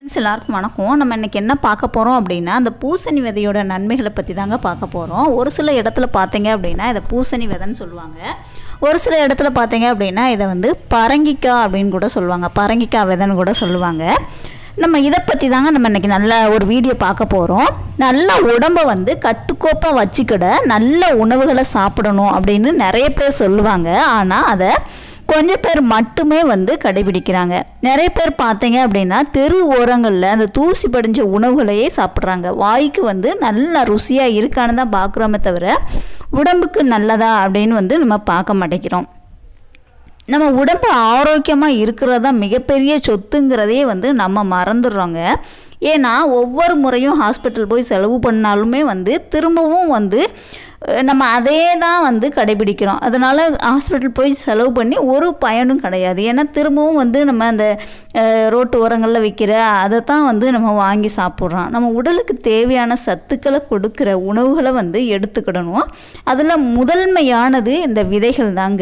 friends எல்லாருக்கும் வணக்கம் நம்ம இன்றைக்கி என்ன பார்க்க போகிறோம் அப்படின்னா அந்த பூசணி விதையோட நன்மைகளை பற்றி தாங்க பார்க்க போகிறோம் ஒரு சில இடத்துல பார்த்தீங்க அப்படின்னா இதை பூசணி விதைன்னு சொல்லுவாங்க ஒரு சில இடத்துல பார்த்தீங்க அப்படின்னா இதை வந்து பரங்கிக்காய் அப்படின்னு கூட சொல்லுவாங்க பரங்கிக்காய் விதைன்னு கூட சொல்லுவாங்க நம்ம இதை பற்றி தாங்க நம்ம இன்றைக்கி நல்ல ஒரு வீடியோ பார்க்க போகிறோம் நல்ல உடம்பை வந்து கட்டுக்கோப்பாக வச்சுக்கிட நல்ல உணவுகளை சாப்பிடணும் அப்படின்னு நிறைய பேர் சொல்லுவாங்க ஆனால் அதை கொஞ்சம் பேர் மட்டுமே வந்து கடைபிடிக்கிறாங்க நிறைய பேர் பார்த்தீங்க அப்படின்னா தெரு ஓரங்களில் அந்த தூசி படிஞ்ச உணவுகளையே சாப்பிட்றாங்க வாய்க்கு வந்து நல்ல ருசியாக இருக்கான்னு தான் பார்க்குறோமே தவிர உடம்புக்கு நல்லதா அப்படின்னு வந்து நம்ம பார்க்க மாட்டேங்கிறோம் நம்ம உடம்பு ஆரோக்கியமாக இருக்கிறதா மிகப்பெரிய சொத்துங்கிறதையே வந்து நம்ம மறந்துடுறோங்க ஏன்னா ஒவ்வொரு முறையும் ஹாஸ்பிட்டல் போய் செலவு பண்ணாலுமே வந்து திரும்பவும் வந்து அஹ், நம்ம அதே தான் வந்து கடைபிடிக்கிறோம் அதனால் ஹாஸ்பிட்டல் போய் செலவு பண்ணி ஒரு பயனும் கிடையாது ஏன்னா திரும்பவும் வந்து நம்ம அந்த அஹ், ரோட்டு ஓரங்களில் விற்கிற அதை தான் வந்து நம்ம வாங்கி சாப்பிட்றோம் நம்ம உடலுக்கு தேவையான சத்துக்களை கொடுக்குற உணவுகளை வந்து எடுத்துக்கிடணும் அதில் முதன்மையானது இந்த விதைகள் தாங்க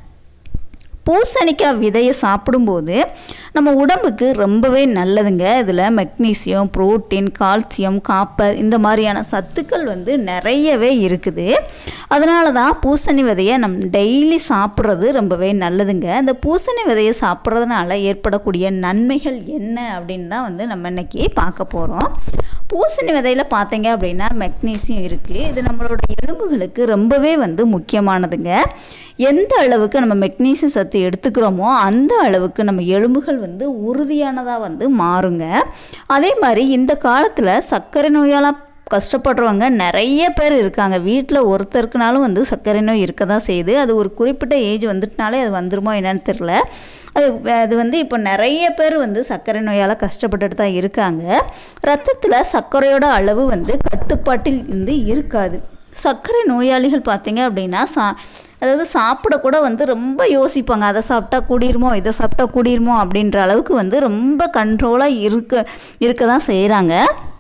பூசணிக்காய் விதையை சாப்பிடும்போது நம்ம உடம்புக்கு ரொம்பவே நல்லதுங்க இதில் மெக்னீசியம் புரோட்டீன் கால்சியம் காப்பர் இந்த மாதிரியான சத்துக்கள் வந்து நிறையவே இருக்குது அதனால தான் பூசணி விதையை நம்ம டெய்லி சாப்பிட்றது ரொம்பவே நல்லதுங்க இந்த பூசணி விதையை சாப்பிட்றதுனால ஏற்படக்கூடிய நன்மைகள் என்ன அப்படின்னு தான் வந்து நம்ம இன்னைக்கு பார்க்க போகிறோம் பூசணி விதையில் பார்த்தீங்க அப்படின்னா மெக்னீசியம் இருக்குது இது நம்மளோட எலும்புகளுக்கு ரொம்பவே வந்து முக்கியமானதுங்க எந்த அளவுக்கு நம்ம மெக்னீசியம் சத்து எடுத்துக்கிறோமோ அந்த அளவுக்கு நம்ம எலும்புகள் வந்து உறுதியானதாக வந்து மாறுங்க அதே மாதிரி இந்த காலத்தில் சர்க்கரை நோயால் கஷ்டப்படுறவங்க நிறைய பேர் இருக்காங்க வீட்டில் ஒருத்தருக்குனாலும் வந்து சர்க்கரை நோய் இருக்க தான் செய்யுது அது ஒரு குறிப்பிட்ட ஏஜ் வந்துட்டுனாலே அது வந்துருமோ என்னன்னு தெரில அது அது வந்து இப்போ நிறைய பேர் வந்து சர்க்கரை நோயால் கஷ்டப்பட்டுட்டு தான் இருக்காங்க ரத்தத்தில் சர்க்கரையோட அளவு வந்து கட்டுப்பாட்டில் இருந்து இருக்காது சர்க்கரை நோயாளிகள் பார்த்தீங்க அப்படின்னா சா அதாவது சாப்பிட கூட வந்து ரொம்ப யோசிப்பாங்க அதை சாப்பிட்டா கூடிருமோ இதை சாப்பிட்டா கூடிருமோ அப்படின்ற அளவுக்கு வந்து ரொம்ப கண்ட்ரோலாக இருக்க இருக்க தான் செய்கிறாங்க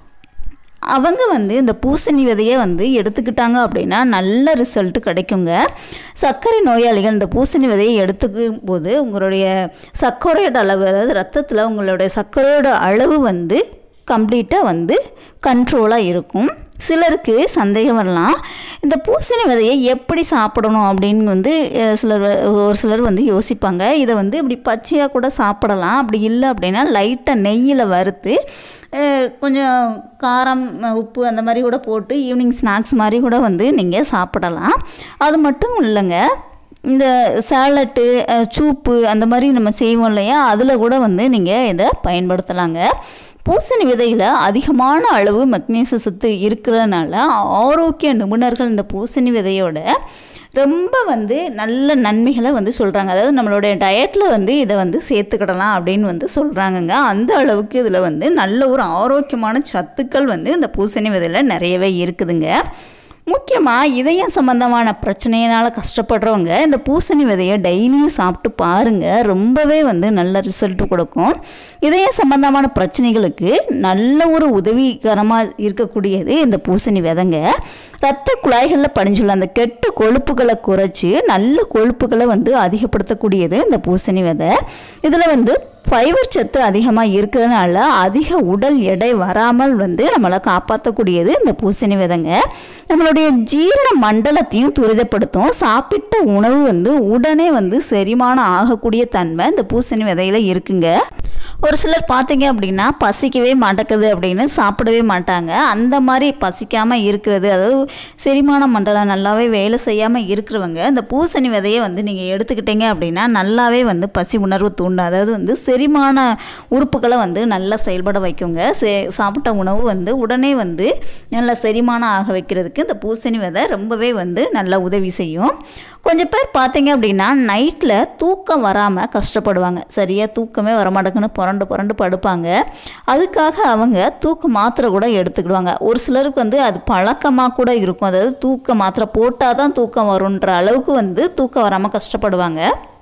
அவங்க வந்து இந்த பூசணி விதையை வந்து எடுத்துக்கிட்டாங்க அப்படின்னா நல்ல ரிசல்ட் கிடைக்குங்க சர்க்கரை நோயாளிகள் இந்த பூசணி விதையை எடுத்துக்கும் போது உங்களுடைய சர்க்கரையோட அளவு அதாவது ரத்தத்தில் உங்களுடைய சர்க்கரையோட அளவு வந்து கம்ப்ளீட்டாக வந்து கண்ட்ரோலாக இருக்கும் சிலருக்கு சந்தேகம் வரலாம் இந்த பூசணி விதையை எப்படி சாப்பிடணும் அப்படின்னு வந்து அஹ், சிலர் வ- ஒரு சிலர் வந்து யோசிப்பாங்க இதை வந்து இப்படி பச்சையாக கூட சாப்பிடலாம் அப்படி இல்லை அப்படின்னா லைட்டாக நெய்யில் வறுத்து அஹ், கொஞ்சம் காரம் அஹ், உப்பு அந்த மாதிரி கூட போட்டு ஈவினிங் ஸ்நாக்ஸ் மாதிரி கூட வந்து நீங்கள் சாப்பிடலாம் அது மட்டும் இல்லைங்க இந்த சேலட்டு அஹ், சூப்பு அந்த மாதிரி நம்ம செய்வோம் இல்லையா அதில் கூட வந்து நீங்கள் இதை பயன்படுத்தலாங்க பூசணி விதையில் அதிகமான அளவு மெக்னீசிய சத்து இருக்கிறதுனால ஆரோக்கிய நிபுணர்கள் இந்த பூசணி விதையோட ரொம்ப வந்து நல்ல நன்மைகளை வந்து சொல்கிறாங்க அதாவது நம்மளுடைய டயட்டில் வந்து இதை வந்து சேர்த்துக்கிடலாம் அப்படின்னு வந்து சொல்கிறாங்கங்க அந்த அளவுக்கு இதில் வந்து நல்ல ஒரு ஆரோக்கியமான சத்துக்கள் வந்து இந்த பூசணி விதையில் நிறையவே இருக்குதுங்க முக்கியமாக இதயம் சம்பந்தமான பிரச்சனையினால் கஷ்டப்படுறவங்க இந்த பூசணி விதையை டெய்லியும் சாப்பிட்டு பாருங்கள் ரொம்பவே வந்து நல்ல ரிசல்ட் கொடுக்கும் இதயம் சம்பந்தமான பிரச்சனைகளுக்கு நல்ல ஒரு உதவிகரமாக இருக்கக்கூடியது இந்த பூசணி விதைங்க ரத்த குழாய்களில் படிஞ்சுள்ள அந்த கெட்ட கொழுப்புகளை குறைச்சி நல்ல கொழுப்புகளை வந்து அதிகப்படுத்தக்கூடியது இந்த பூசணி விதை இதில் வந்து ஃபைபர் சத்து அதிகமாக இருக்கிறதுனால அதிக உடல் எடை வராமல் வந்து நம்மளை காப்பாற்றக்கூடியது இந்த பூசணி விதைங்க நம்மளுடைய ஜீரண மண்டலத்தையும் துரிதப்படுத்தும் சாப்பிட்ட உணவு வந்து உடனே வந்து செரிமானம் ஆகக்கூடிய தன்மை இந்த பூசணி விதையில இருக்குங்க ஒரு சிலர் பார்த்தீங்க அப்படின்னா பசிக்கவே மாட்டேக்குது அப்படின்னு சாப்பிடவே மாட்டாங்க அந்த மாதிரி பசிக்காமல் இருக்கிறது அதாவது செரிமான மண்டலம் நல்லாவே வேலை செய்யாமல் இருக்கிறவங்க இந்த பூசணி விதையை வந்து நீங்கள் எடுத்துக்கிட்டீங்க அப்படின்னா நல்லாவே வந்து பசி உணர்வு தூண்டும் அதாவது வந்து செரிமான உறுப்புகளை வந்து நல்லா செயல்பட வைக்குங்க சே சாப்பிட்ட உணவு வந்து உடனே வந்து நல்லா செரிமானம் ஆக வைக்கிறதுக்கு இந்த பூசணி விதை ரொம்பவே வந்து நல்லா உதவி செய்யும் கொஞ்சம் பேர் பார்த்தீங்க அப்படின்னா நைட்டில் தூக்கம் வராமல் கஷ்டப்படுவாங்க சரியாக தூக்கமே வரமாட்டேங்குன்னு புரண்டு புரண்டு படுப்பாங்க அதுக்காக அவங்க தூக்க மாத்திரை கூட எடுத்துக்கிடுவாங்க ஒரு சிலருக்கு வந்து அது பழக்கமாக கூட இருக்கும் அதாவது தூக்க மாத்திரை போட்டால் தான் தூக்கம் வரும்ன்ற அளவுக்கு வந்து தூக்கம் வராமல் கஷ்டப்படுவாங்க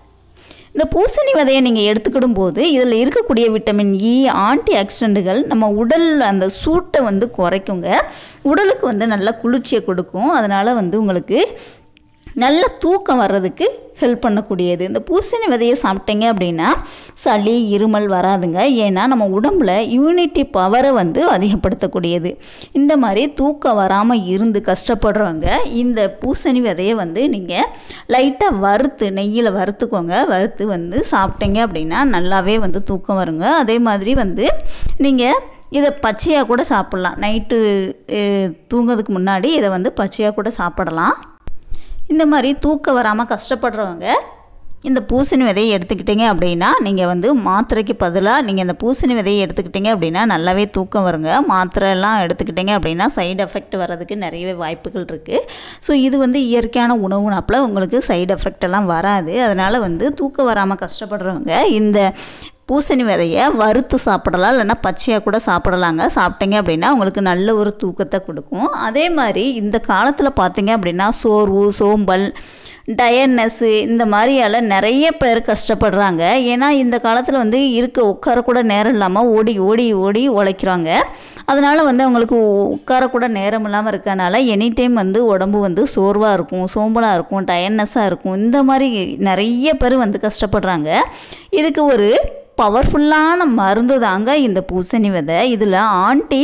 இந்த பூசணி விதையை நீங்கள் எடுத்துக்கிடும் போது இதில் இருக்கக்கூடிய விட்டமின் இ ஆன்டி ஆக்சிடென்ட்டுகள் நம்ம உடல் அந்த சூட்டை வந்து குறைக்குங்க உடலுக்கு வந்து நல்ல குளிர்ச்சியை கொடுக்கும் அதனால் வந்து உங்களுக்கு நல்ல தூக்கம் வர்றதுக்கு ஹெல்ப் பண்ணக்கூடியது இந்த பூசணி விதையை சாப்பிட்டீங்க அப்படின்னா சளி இருமல் வராதுங்க ஏன்னா நம்ம உடம்புல இம்யூனிட்டி பவரை வந்து அதிகப்படுத்தக்கூடியது இந்த மாதிரி தூக்கம் வராமல் இருந்து கஷ்டப்படுறவங்க இந்த பூசணி விதையை வந்து நீங்கள் லைட்டாக வறுத்து நெய்யில் வறுத்துக்கோங்க வறுத்து வந்து சாப்பிட்டீங்க அப்படின்னா நல்லாவே வந்து தூக்கம் வருங்க அதே மாதிரி வந்து நீங்கள் இதை பச்சையாக கூட சாப்பிட்லாம் நைட்டு தூங்கிறதுக்கு முன்னாடி இதை வந்து பச்சையாக கூட சாப்பிடலாம் இந்த மாதிரி தூக்கம் வராமல் கஷ்டப்படுறவங்க இந்த பூசணி விதையை எடுத்துக்கிட்டீங்க அப்படின்னா நீங்கள் வந்து மாத்திரைக்கு பதிலாக நீங்கள் இந்த பூசணி விதையை எடுத்துக்கிட்டீங்க அப்படின்னா நல்லாவே தூக்கம் வருங்க மாத்திரை எல்லாம் எடுத்துக்கிட்டீங்க அப்படின்னா சைடு எஃபெக்ட் வர்றதுக்கு நிறையவே வாய்ப்புகள் இருக்குது ஸோ இது வந்து இயற்கையான உணவுனாப்பில் உங்களுக்கு சைடு எஃபெக்ட் எல்லாம் வராது அதனால் வந்து தூக்கம் வராமல் கஷ்டப்படுறவங்க இந்த பூசணி விதையை வறுத்து சாப்பிடலாம் இல்லைன்னா பச்சையாக கூட சாப்பிடலாங்க சாப்பிட்டீங்க அப்படின்னா உங்களுக்கு நல்ல ஒரு தூக்கத்தை கொடுக்கும் அதே மாதிரி இந்த காலத்தில் பார்த்தீங்க அப்படின்னா சோர்வு சோம்பல் டயர்னஸ்ஸு இந்த மாதிரியால் நிறைய பேர் கஷ்டப்படுறாங்க ஏன்னா இந்த காலத்தில் வந்து இருக்க உட்காரக்கூட நேரம் இல்லாமல் ஓடி ஓடி ஓடி உழைக்கிறாங்க அதனால் வந்து அவங்களுக்கு உட்காரக்கூட நேரம் இல்லாமல் இருக்கனால எனி டைம் வந்து உடம்பு வந்து சோர்வாக இருக்கும் சோம்பலாக இருக்கும் டயர்னஸ்ஸாக இருக்கும் இந்த மாதிரி நிறைய பேர் வந்து கஷ்டப்படுறாங்க இதுக்கு ஒரு பவர்ஃபுல்லான மருந்து தாங்க இந்த பூசணி விதை இதில் ஆன்டி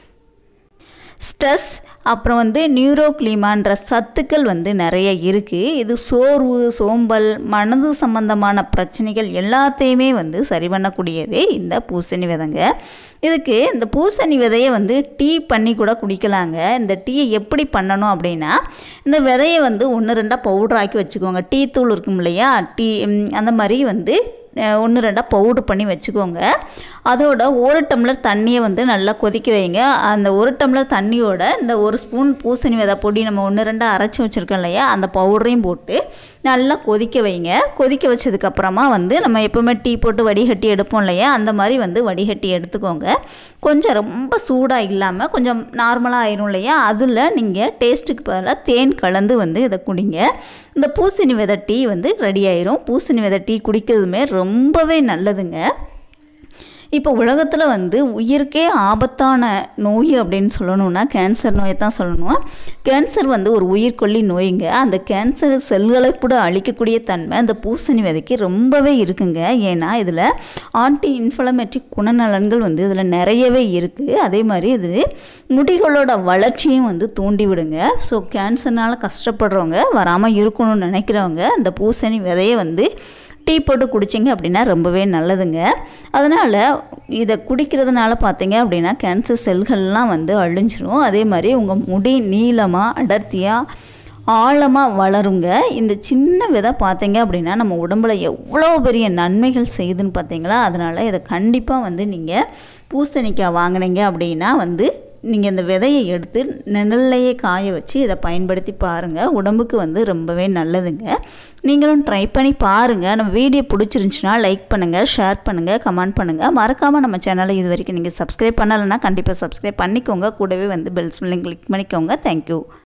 ஸ்ட்ரெஸ் அப்புறம் வந்து நியூரோக்ளிமான்ற சத்துக்கள் வந்து நிறைய இருக்குது இது சோர்வு சோம்பல் மனது சம்பந்தமான பிரச்சனைகள் எல்லாத்தையுமே வந்து சரி பண்ணக்கூடியதே இந்த பூசணி விதைங்க இதுக்கு இந்த பூசணி விதையை வந்து டீ பண்ணி கூட குடிக்கலாங்க இந்த டீயை எப்படி பண்ணணும் அப்படின்னா இந்த விதையை வந்து ஒன்று ரெண்டாக பவுடர் வச்சுக்கோங்க டீ தூள் இருக்கும் இல்லையா டீ அந்த மாதிரி வந்து ஒன்று ரெண்டாக பவுட்ரு பண்ணி வச்சுக்கோங்க அதோட ஒரு டம்ளர் தண்ணியை வந்து நல்லா கொதிக்க வைங்க அந்த ஒரு டம்ளர் தண்ணியோட இந்த ஒரு ஸ்பூன் பூசணி விதை பொடி நம்ம ஒன்று ரெண்டாக அரைச்சி வச்சுருக்கோம் இல்லையா அந்த பவுடரையும் போட்டு நல்லா கொதிக்க வைங்க கொதிக்க வச்சதுக்கப்புறமா வந்து நம்ம எப்போவுமே டீ போட்டு வடிகட்டி எடுப்போம் இல்லையா அந்த மாதிரி வந்து வடிகட்டி எடுத்துக்கோங்க கொஞ்சம் ரொம்ப சூடாக இல்லாமல் கொஞ்சம் நார்மலாக ஆயிரும் இல்லையா அதில் நீங்கள் டேஸ்ட்டுக்கு பதிலாக தேன் கலந்து வந்து இதை குடிங்க இந்த பூசணி விதை டீ வந்து ரெடி ஆயிரும் பூசணி விதை டீ குடிக்கிறதுமே ரொம்பவே நல்லதுங்க இப்போ உலகத்தில் வந்து உயிருக்கே ஆபத்தான நோய் அப்படின்னு சொல்லணும்னா கேன்சர் நோயை தான் சொல்லணும் கேன்சர் வந்து ஒரு உயிர்கொல்லி நோய்ங்க அந்த கேன்சர் செல்களை கூட அழிக்கக்கூடிய தன்மை அந்த பூசணி விதைக்கு ரொம்பவே இருக்குங்க ஏன்னா இதில் ஆன்டி இன்ஃப்ளமேட்டரி குணநலன்கள் வந்து இதில் நிறையவே இருக்குது அதே மாதிரி இது முடிகளோட வளர்ச்சியும் வந்து தூண்டி விடுங்க ஸோ கேன்சர்னால் கஷ்டப்படுறவங்க வராமல் இருக்கணும்னு நினைக்கிறவங்க அந்த பூசணி விதையை வந்து டீ போட்டு குடிச்சிங்க அப்படின்னா ரொம்பவே நல்லதுங்க அதனால் இதை குடிக்கிறதுனால பார்த்தீங்க அப்படின்னா கேன்சர் செல்கள்லாம் வந்து அழிஞ்சிரும் அதே மாதிரி உங்கள் முடி நீளமாக அடர்த்தியாக ஆழமாக வளருங்க இந்த சின்ன விதை பார்த்தீங்க அப்படின்னா நம்ம உடம்புல எவ்வளோ பெரிய நன்மைகள் செய்யுதுன்னு பார்த்தீங்களா அதனால் இதை கண்டிப்பாக வந்து நீங்கள் பூசணிக்காய் வாங்கினீங்க அப்படின்னா வந்து நீங்கள் இந்த விதையை எடுத்து நிழல்லையே காய வச்சு இதை பயன்படுத்தி பாருங்கள் உடம்புக்கு வந்து ரொம்பவே நல்லதுங்க நீங்களும் ட்ரை பண்ணி பாருங்கள் நம்ம வீடியோ பிடிச்சிருந்துச்சுன்னா லைக் பண்ணுங்கள் ஷேர் பண்ணுங்கள் கமெண்ட் பண்ணுங்கள் மறக்காமல் நம்ம சேனலை இது வரைக்கும் நீங்கள் சப்ஸ்கிரைப் பண்ணலைன்னா கண்டிப்பாக சப்ஸ்கிரைப் பண்ணிக்கோங்க கூடவே வந்து பெல்ஸ் கிளிக் பண்ணிக்கோங்க தேங்க்யூ